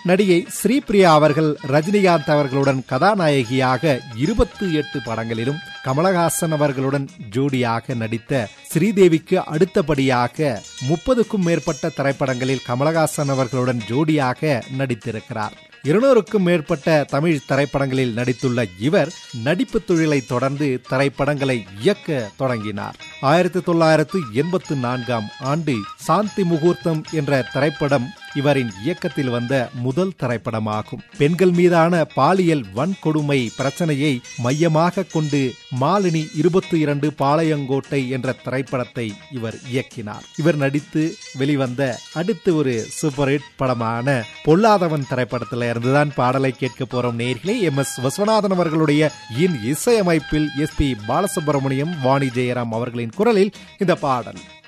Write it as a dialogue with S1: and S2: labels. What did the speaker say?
S1: நடிகை ஸ்ரீபிரியா அவர்கள் ரஜினிகாந்த் அவர்களுடன் கதாநாயகியாக இருபத்தி எட்டு படங்களிலும் கமலஹாசன் அவர்களுடன் ஜோடியாக நடித்த ஸ்ரீதேவிக்கு அடுத்தபடியாக முப்பதுக்கும் மேற்பட்ட திரைப்படங்களில் கமலஹாசன் அவர்களுடன் ஜோடியாக நடித்திருக்கிறார் இருநூறுக்கும் மேற்பட்ட தமிழ் திரைப்படங்களில் நடித்துள்ள இவர் நடிப்பு தொழிலை தொடர்ந்து திரைப்படங்களை இயக்க தொடங்கினார் ஆயிரத்தி தொள்ளாயிரத்து எண்பத்து நான்காம் ஆண்டு சாந்தி முகூர்த்தம் என்ற திரைப்படம் இவரின் இயக்கத்தில் வந்த முதல் திரைப்படமாகும் பெண்கள் மீதான பாலியல் வன்கொடுமை பிரச்சனையை மையமாக கொண்டு மாலினி இருபத்தி இரண்டு பாளையங்கோட்டை என்ற திரைப்படத்தை இவர் இயக்கினார் இவர் நடித்து வெளிவந்த அடுத்து ஒரு சூப்பர் ஹிட் படமான பொல்லாதவன் திரைப்படத்தில் இருந்துதான் பாடலை கேட்க போறோம் நேர்களே எம் எஸ் விஸ்வநாதன் அவர்களுடைய இன் இசையமைப்பில் எஸ் பி பாலசுப்ரமணியம் வாணி ஜெயராம் அவர்களின் குரலில் இந்த பாடல்